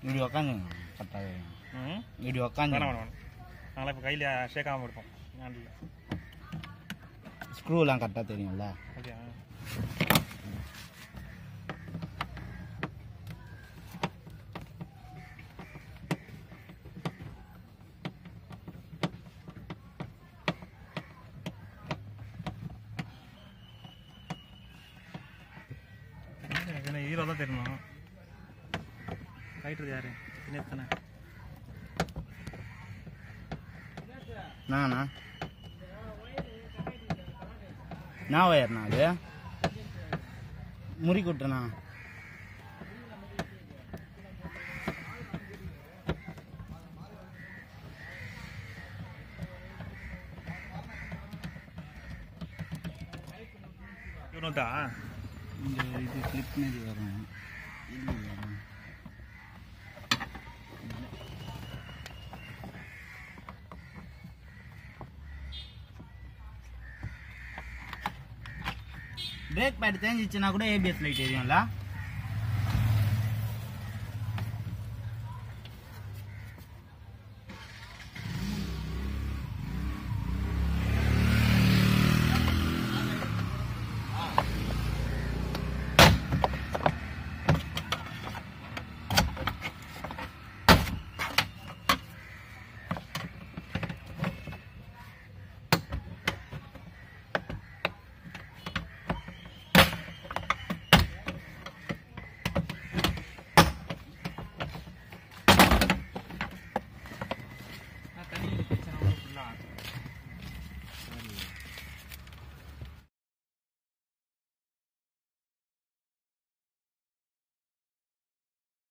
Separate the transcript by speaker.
Speaker 1: இப்படி உக்காந்து கரெக்டாக
Speaker 2: ம்
Speaker 1: இப்படி உக்காந்து
Speaker 2: வேணாம் வேணாம் வேணாம் நாங்கள் இப்போ கையில் ஷேக்காமல் இருப்போம் ஹேண்டில்
Speaker 1: ஸ்க்ரூலாம் கரெக்டாக தெரியும்ல
Speaker 2: ஓகே என்ன ஹீரோ தான் தெரியணும் ரைட்டர் யாரு தினேஷ் தானே
Speaker 1: நானா நான் ஒயர்ண்ணா அது முறி கொட்டுண்ணா
Speaker 2: இவனும் தான்
Speaker 1: இந்த இது கிளிப் மாரி வரும் இது வரும் பிரேக் பேட் தேஞ்சிச்சுன்னா கூட ஏபிஎஸ் லைட் எரியும்ல